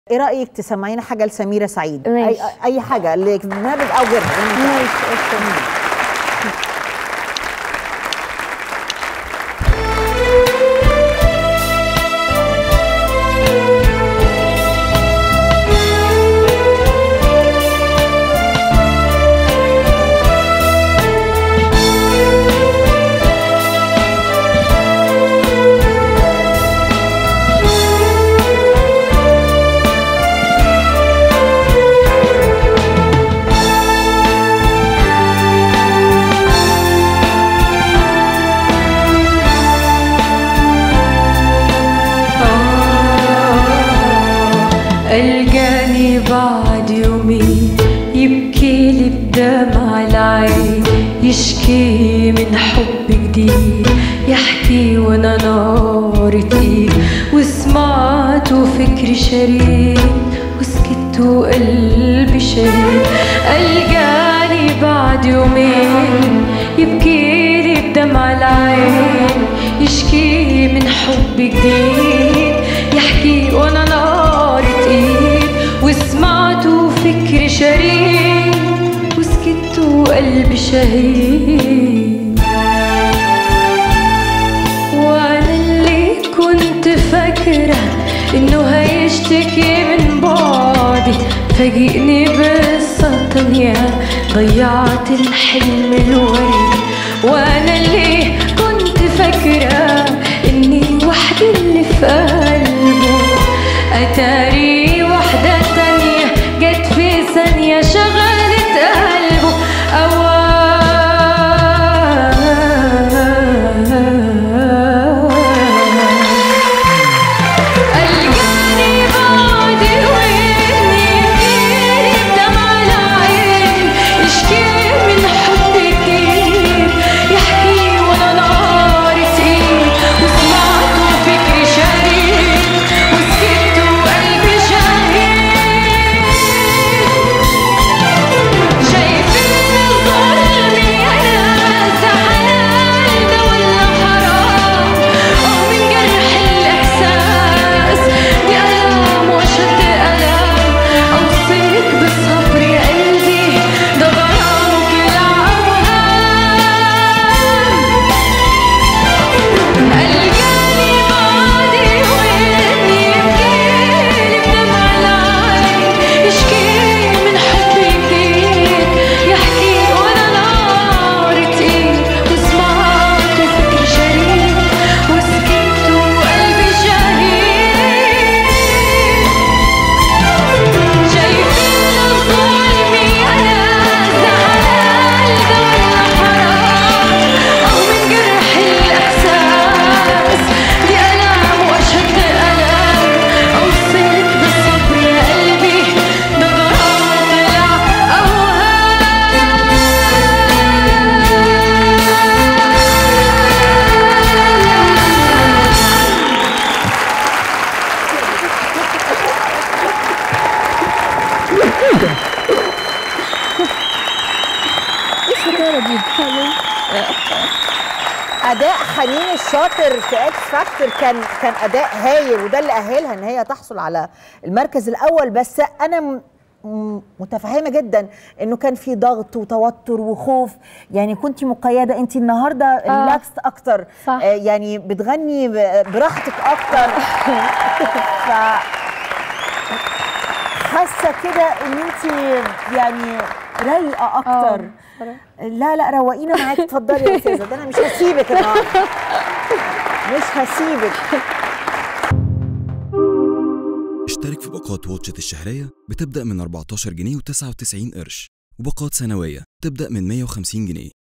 ايه رايك تسمعينا حاجه لسميره سعيد ماشي. اي اي حاجه لنابل او غيرها ماشي اوكي ألقاني بعد يومين يبكي لي بدمع العين يشكي من حب جديد يحكي وانا نار تقيل وسمعت وفكري شريد وسكت وقلبي شهيد ألقاني بعد يومين يبكي لي بدمع العين يشكي من حب جديد يحكي وانا نار تقيل وسمعت وفكري شريد وسكت وقلبي شهيد وانا اللي كنت فاكرة انه هيشتكي من بعدي فاجئني بقصة تانية ضيعت الحلم الورد وانا اللي كنت فاكرة اني وحدي اللي في قلبه اتاري واحدة تانية جت في ثانية شغلت قلبه أواه ألقاني بعد وابني يبكيلي بدمع العين يشكي من حب كتير يحكي وانا نار تقيل وسمعت وفكري شريد وسكت وقلبي شهيد شايفين ظلمي انا زعلان ده ولا حرام اه من جرح الاحساس دي الام وشد الام اوصيك بالصبر يا قلبي ده غرام كل عوام ألقاني بعدي وابني يبكيلي بدمع العين يشكي من حب جديد يحكي وانا نار تقيل وسمعت وفكري شريد وسكت وقلبي شهيد شايفين ظلمي انا زعلان ده ولا حرام او من جرح الاحساس دي الام واشد الام اوصيك بالصبر يا قلبي ده غرام طلع اوهام اداء حنين الشاطر في اكس فاكتور كان كان اداء هايل وده اللي اهلها ان هي تحصل على المركز الاول بس انا م- م- متفهمه جدا انه كان في ضغط وتوتر وخوف يعني كنت مقيده انت النهارده ريلاكس اكتر صح. آه، يعني بتغني ب- براحتك اكتر ف حاسه كده ان انت يعني رايقه اكتر لا لا روقينا معاكي اتفضلي يا استاذه ده انا مش هسيبك النهارده مش هسيبك اشترك في باقات واتشت الشهرية بتبدأ من 14 جنيه و99 قرش وباقات سنوية تبدأ من 150 جنيه